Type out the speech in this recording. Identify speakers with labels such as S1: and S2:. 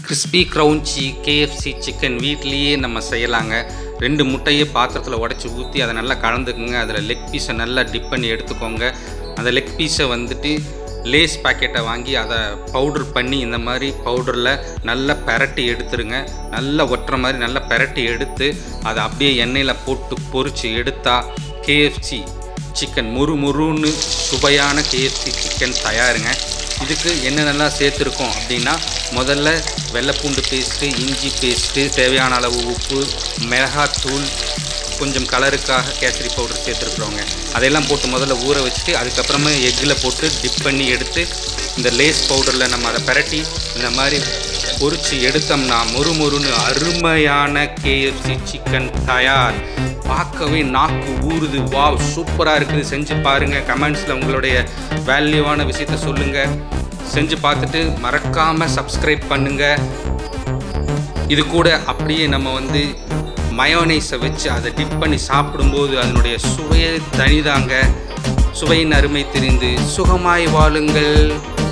S1: crispy க்ரௌன்ச்சி KFC chicken வீட்லேயே நம்ம செய்யலாங்க ரெண்டு முட்டையை பாத்திரத்தில் உடச்சி ஊற்றி அதை நல்லா கலந்துக்குங்க அதில் லெக் பீஸை நல்லா டிப் பண்ணி எடுத்துக்கோங்க அந்த லெக் பீஸை வந்துட்டு லேஸ் பாக்கெட்டை வாங்கி அதை பவுடர் பண்ணி இந்த மாதிரி பவுடரில் நல்லா பெரட்டி எடுத்துருங்க நல்லா ஒட்டுற மாதிரி நல்லா பெரட்டி எடுத்து அதை அப்படியே எண்ணெயில் போட்டு பொரித்து எடுத்தா கேஎஃப்சி சிக்கன் முறு முறுன்னு சுவையான கேஎஃப்சி சிக்கன் தயாருங்க இதுக்கு என்னென்னலாம் சேர்த்துருக்கோம் அப்படின்னா முதல்ல வெள்ளைப்பூண்டு பேஸ்ட்டு இஞ்சி பேஸ்ட்டு தேவையான அளவு உப்பு மிளகாத்தூள் கொஞ்சம் கலருக்காக கேசரி பவுடர் சேர்த்துருக்குறோங்க அதையெல்லாம் போட்டு முதல்ல ஊற வச்சுட்டு அதுக்கப்புறமா எக்கில் போட்டு டிப் பண்ணி எடுத்து இந்த லேஸ் பவுடரில் நம்ம அதை பிரட்டி இந்த மாதிரி பொரிச்சு எடுத்தோம்னா மொறு மொறுன்னு அருமையான கேஎஃப்சி சிக்கன் தயார் பார்க்கவே நாக்கு ஊறுது வாவ் சூப்பராக இருக்குது செஞ்சு பாருங்கள் கமெண்ட்ஸில் உங்களுடைய வேல்யூவான விஷயத்த சொல்லுங்கள் செஞ்சு பார்த்துட்டு மறக்காமல் சப்ஸ்கிரைப் பண்ணுங்கள் இது கூட அப்படியே நம்ம வந்து மயோனைஸை வச்சு அதை டிப் பண்ணி சாப்பிடும்போது அதனுடைய சுவையை தனிதாங்க சுவையின் அருமை தெரிந்து சுகமாய் வாழுங்கள்